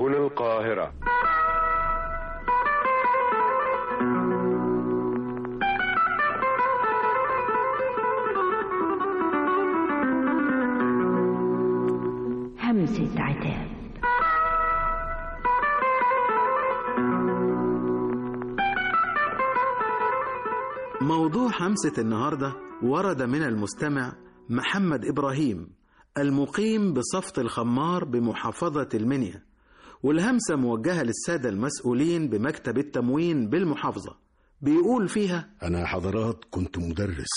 هنا القاهرة همسة عتاب موضوع همسة النهاردة ورد من المستمع محمد إبراهيم المقيم بصفت الخمار بمحافظة المنيا والهمسة موجهة للسادة المسؤولين بمكتب التموين بالمحافظة بيقول فيها أنا حضرات كنت مدرس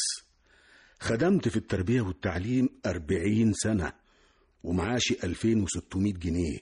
خدمت في التربية والتعليم أربعين سنة ومعاشي 2600 جنيه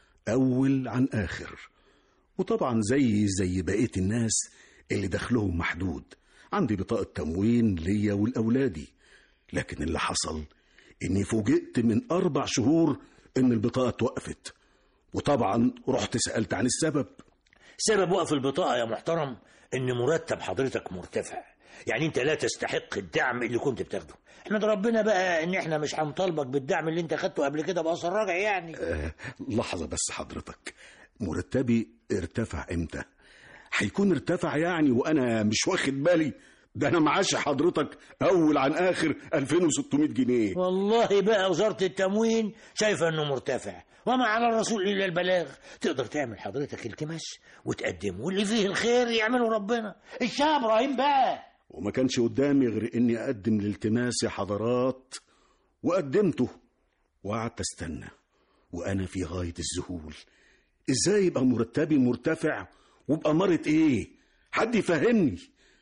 أول عن آخر وطبعا زي زي بقية الناس اللي دخلهم محدود عندي بطاقة تموين ليا ولأولادي لكن اللي حصل إني فوجئت من أربع شهور إن البطاقة توقفت وطبعا رحت سألت عن السبب سبب وقف البطاقة يا محترم إن مرتب حضرتك مرتفع يعني أنت لا تستحق الدعم اللي كنت بتاخده احمد ربنا بقى إن احنا مش هنطالبك بالدعم اللي أنت خدته قبل كده بأثر راجع يعني آه لحظة بس حضرتك مرتبي ارتفع امتى هيكون ارتفع يعني وانا مش واخد بالي ده انا معاش حضرتك اول عن اخر 2600 جنيه والله بقى وزارة التموين شايفة إنه مرتفع وما على الرسول إلا البلاغ تقدر تعمل حضرتك التماس وتقدمه واللي فيه الخير يعمله ربنا الشاه إبراهيم بقى وما كانش قدامي غير اني اقدم الالتماس يا حضرات وقدمته وقعدت استنى وانا في غايه الذهول ازاي يبقى مرتبي مرتفع وبأمارة ايه حد يفهمني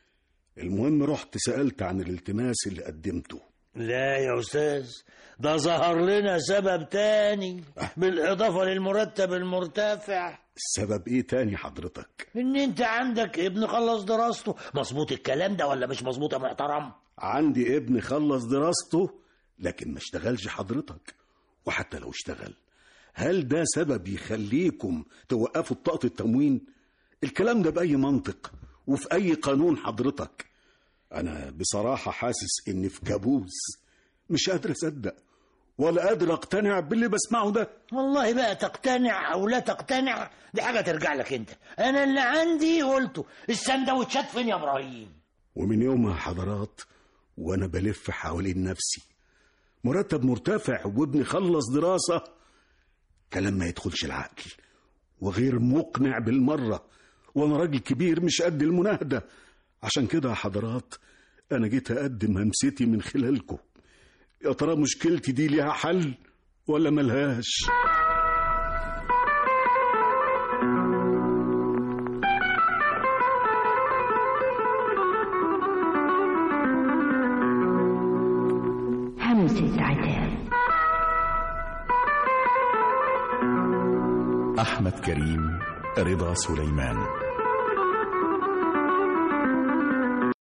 المهم رحت سألت عن الالتماس اللي قدمته لا يا أستاذ ده ظهر لنا سبب تاني بالإضافة للمرتب المرتفع السبب ايه تاني حضرتك إن أنت عندك ابن خلص دراسته مظبوط الكلام ده ولا مش مظبوط يا محترم عندي ابن خلص دراسته لكن ما اشتغلش حضرتك وحتى لو اشتغل هل ده سبب يخليكم توقفوا بطاقة التموين الكلام ده بأي منطق وفي أي قانون حضرتك أنا بصراحة حاسس إني في كابوس مش قادر أصدق ولا قادر أقتنع باللي بسمعه ده والله بقى تقتنع أو لا تقتنع دي حاجة ترجع لك أنت أنا اللي عندي قلته السندوتشات فين يا إبراهيم ومن يومها حضرات وأنا بلف حوالين نفسي مرتب مرتفع وابني خلص دراسة كلام ما يدخلش العقل وغير مقنع بالمرة وأنا راجل كبير مش قد المناهدة عشان كده يا حضرات أنا جيت أقدم همستي من خلالكم يا ترى مشكلتي دي ليها حل ولا ملهاش همسة عتاب أحمد كريم رضا سليمان